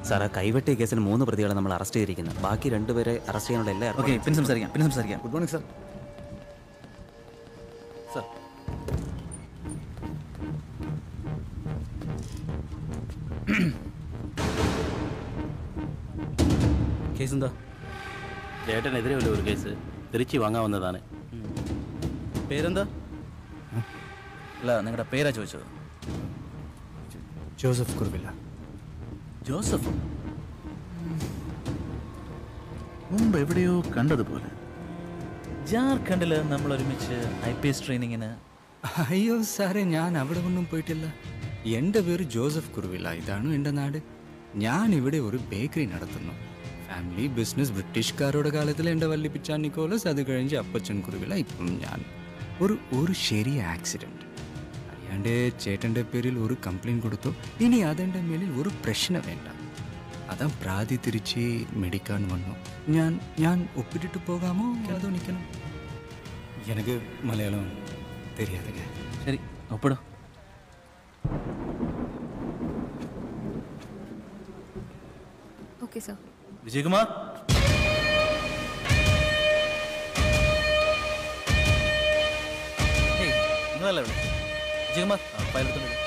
Sir ആ കൈവെട്ടിയ കേസിൽ മൂന്ന് പ്രതികളെ നമ്മൾ അറസ്റ്റ് ചെയ്തിരിക്കുന്നത് ബാക്കി രണ്ടുപേരെ അറസ്റ്റ് ചെയ്യാനുള്ള എല്ലാ ഓക്കെ പിന്നെ സംസാരിക്കാം പിന്നെ സംസാരിക്കാം good morning sir sir case എന്താ ചേട്ടനെതിരെ ഉള്ള ഒരു കേസ് തിരിച്ചു വാങ്ങാവുന്നതാണ് പേരെന്താ അല്ല നിങ്ങളുടെ പേരാ ചോദിച്ചത് ജോസഫ് കുറുവില്ല ജോസഫ് മുമ്പ് എവിടെയോ കണ്ടതുപോലെ ജാർഖണ്ഡിൽ നമ്മൾ ഒരുമിച്ച് ഐ പി എസ് ട്രെയിനിങ്ങിന് അയ്യോ സാറേ ഞാൻ അവിടെ ഒന്നും പോയിട്ടില്ല എൻ്റെ പേര് ജോസഫ് കുറുവില്ല ഇതാണ് എൻ്റെ നാട് ഞാൻ ഇവിടെ ഒരു ബേക്കറി നടത്തുന്നു ഫാമിലി ബിസിനസ് ബ്രിട്ടീഷുകാരുടെ കാലത്തിൽ എൻ്റെ വല്ലിപ്പിച്ചാൻ നിക്കോളസ് അത് കഴിഞ്ഞ് അപ്പച്ചൻ കുറുവില്ല ഇപ്പം ഞാൻ ഒരു ഒരു ശരിയ ആക്സിഡൻറ്റ് അറിയാണ്ട് ചേട്ടൻ്റെ പേരിൽ ഒരു കംപ്ലൈൻറ്റ് കൊടുത്തു ഇനി അതെൻ്റെ മേലിൽ ഒരു പ്രശ്നം വേണ്ട അതാ പ്രാതി തിരിച്ച് മെഡിക്കാൻ വന്നു ഞാൻ ഞാൻ ഒപ്പിട്ടിട്ട് പോകാമോ അതോ നിൽക്കണം എനിക്ക് മലയാളം தெரியாதுங்க ശരി ഒപ്പിടും ഓക്കെ സാർ വിജയകുമാർ ഏയ്, നിങ്ങളല്ലേ വിളിച്ചത്? വിജയകുമാർ ഫയൽ എടുത്തോണ്ട്